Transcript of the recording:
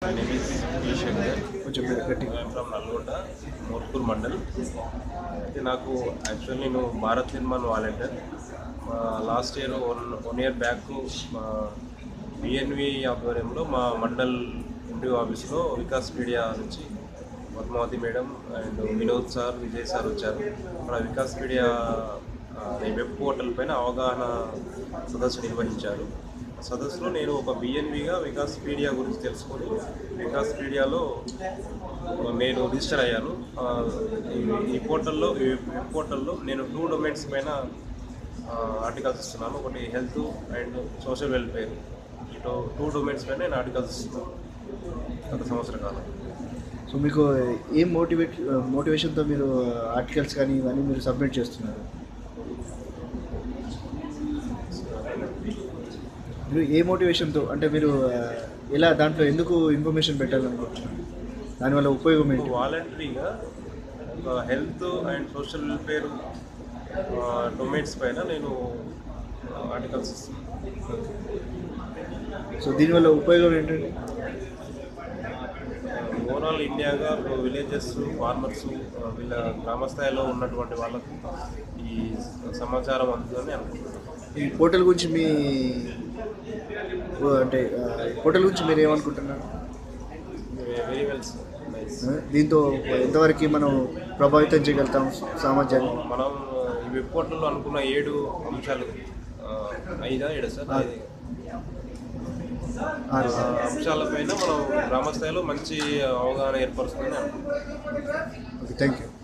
My name is ఈ శంకర్ కొంచెం గట్టిగా ఐఎమ్ ఫ్రమ్ నల్గొండ మోర్పూర్ మండల్ అయితే నాకు యాక్చువల్ నేను Bharat Nirman volunteer last year one one year back మా బిఎన్వి ఆధ్వర్యంలో మా మండల్ ఎండిఓ ఆఫీస్లో వికాస్ మీడియా నుంచి Padmavati madam and Vinod sir Vijay sir వచ్చారు మన వికాస్ మీడియా ఆ, ఈ వెబ్ పోర్టల్ పైన అవగాహన సదస్సు నిర్వహించారు ఆ సదస్సులో నేను ఒక బిఎన్విగా వికాస్ మీడియా గురించి తెలుసుకొని వికాస్ మీడియాలో నేను రిజిస్టర్ అయ్యాను ఆ, ఈ- ఈ పోర్టల్లో ఈ వెబ్ పోర్టల్లో నేను టూ డొమైన్స్ పైన ఆర్టికల్స్ ఇస్తున్నాను ఒకటి హెల్త్ అండ్ సోషల్ వెల్ఫేర్ ఇటు టూ డొమైన్స్ పైన నేను ఆర్టికల్స్ ఇస్తున్నాను గత సంవత్సర కాలం సో మీకు ఏం మోటివేట్ మోటివేషన్తో మీరు ఆర్టికల్స్ కానీ ఇవన్నీ మీరు సబ్మిట్ చేస్తున్నారు మీరు ఏ మోటివేషన్తో అంటే మీరు ఆ, ఎలా దాంట్లో ఎందుకు ఇన్ఫర్మేషన్ పెట్టాలనుకుంటున్నారు దానివల్ల ఉపయోగం ఏంటి వాలంటరీగా ఒక health and social welfare domains పైన నేను ఆర్టికల్స్ ఇస్తున్నాను సో దీనివల్ల ఉపయోగం ఏంటండి ఓవరాల్ ఇండియాగా విలేజెస్ ఫార్మర్స్ వీళ్ళ గ్రామ స్థాయిలో ఉన్నటువంటి వాళ్ళకు ఈ సమాచారం అందుతుందని అనుకుంటున్నాను ఈ పోర్టల్ గురించి మీ ఓ, అంటే ఆ, ఈ పోర్టల్ గురించి మీరు ఏమనుకుంటున్నారు వెరీ వెల్ నైస్ ఆ, దీంతో ఎంతవరకు మనం ప్రభావితం చేయగలుగుతాం సామాజికాన్ని మనం ఈ వెబ్ పోర్టల్లో అనుకున్న ఏడు అంశాలు ఆ, ఐదా ఏడు సార్ ఐదు. ఆరు. ఆ అంశాలపైన మనం గ్రామ స్థాయిలో మంచి అవగాహన ఏర్పరుస్తుందని అనుకుంటున్నాం ఓకే థ్యాంక్ యూ